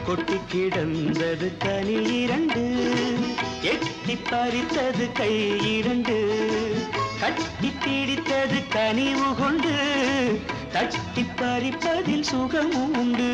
கொட்டி கிடந்தது கனி இரண்டு எட்டி பறித்தது கை இரண்டு கட்டி பிடித்தது கனிவு கொண்டு தட்டி பறிப்பதில் சுகமும் உண்டு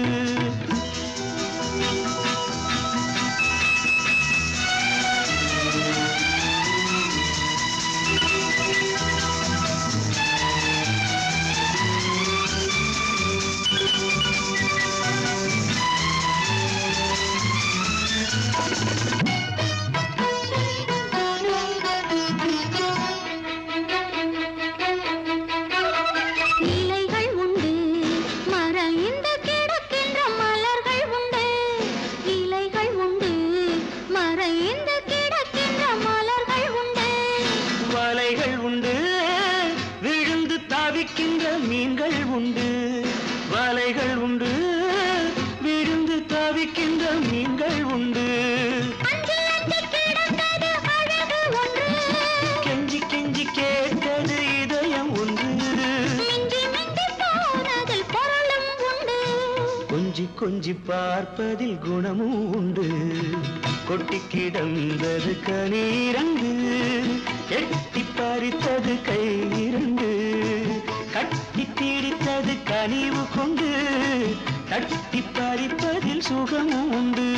இலைகள் உண்டு மறைந்து கிடக்கின்ற மலர்கள் உண்டு இலைகள் உண்டு மறைந்து கிடக்கின்ற மலர்கள் உண்டு வலைகள் உண்டு விழுந்து தவிக்கின்ற மீன்கள் உண்டு வலைகள் உண்டு விழுந்து தவிக்கின்ற மீன்கள் உண்டு அஞ்சி அஞ்சி கிடந்தது அழகு ஒன்று கெஞ்சி கெஞ்சி கேட்டது இதயம் ஒன்று மிஞ்சி மிஞ்சி போனதில் பொருளும் உண்டு கொஞ்சி கொஞ்சி பார்ப்பதில் குணமும் உண்டு கொட்டி கிடந்தது கனீரண்டு எட்டி பறித்தது கை இரண்டு கட்டி பிடித்தது கனிவு கொண்டு தட்டி பறிப்பதில் சுகமும் உண்டு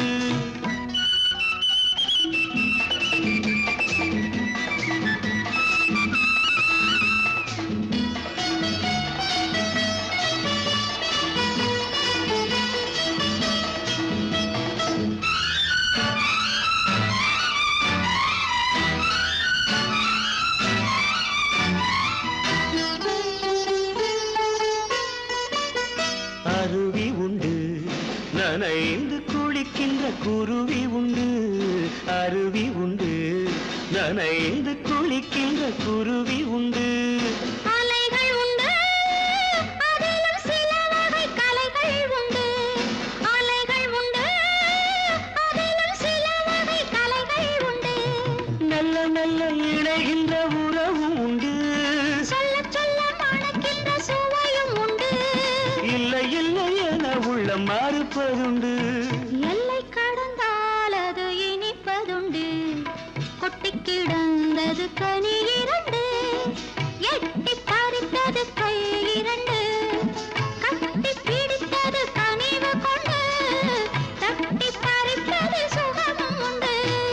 அருவி உண்டு நனைந்து குளிக்கின்ற குருவி உண்டு அருவி உண்டு நனைந்து குளிக்கின்ற குருவி உண்டு அலைகள் உண்டு அதிலும் சில வகை கலைகள் உண்டு அலைகள் உண்டு அதிலும் சில வகை கலைகள் உண்டு நல்ல நல்ல இணைகின்ற உறவும் உண்டு சொல்ல சொல்ல மணக்கின்ற சுவையும் உண்டு இல்லை இல்லை என உள்ள மறுப்பதுண்டு எல்லை கடந்தால் அது இனிப்பதுண்டு கொட்டி கிடந்தது கனி இரண்டு எட்டி பறித்தது கை இரண்டு கட்டி பிடித்தது கனிவு கொண்டு தட்டி பறிப்பது சுகமும் உண்டு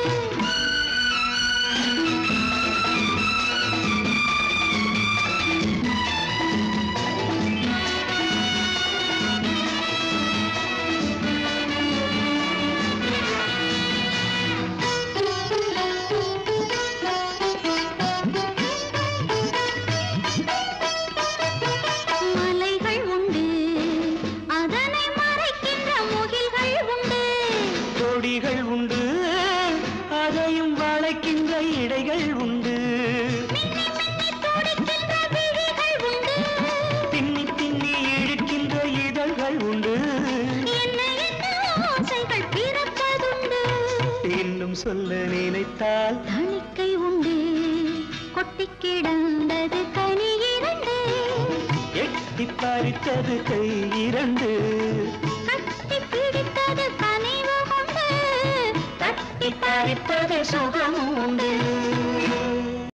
மலைகள் உண்டு அதனை மறைக்கின்ற முகில்கள் உண்டு கொடிகள் உண்டு அதையும் வளைக்கின்ற இடைகள் உண்டு மின்னி மின்னி துடிக்கின்ற விழிகள் உண்டு பின்னி பின்னி இழுக்கின்ற இதழ்கள் உண்டு என்ன என்ன ஆசைகள் பிறப்பதுண்டு இன்னும் சொல்ல நினைத்தால் தணிக்கை உண்டு கொட்டி கிடந்தது கனி இரண்டு எட்டி பறித்தது கை இரண்டு கட்டி பிடித்தது கனிவு கொண்டு தட்டி பறிப்பது சுகம் உண்டு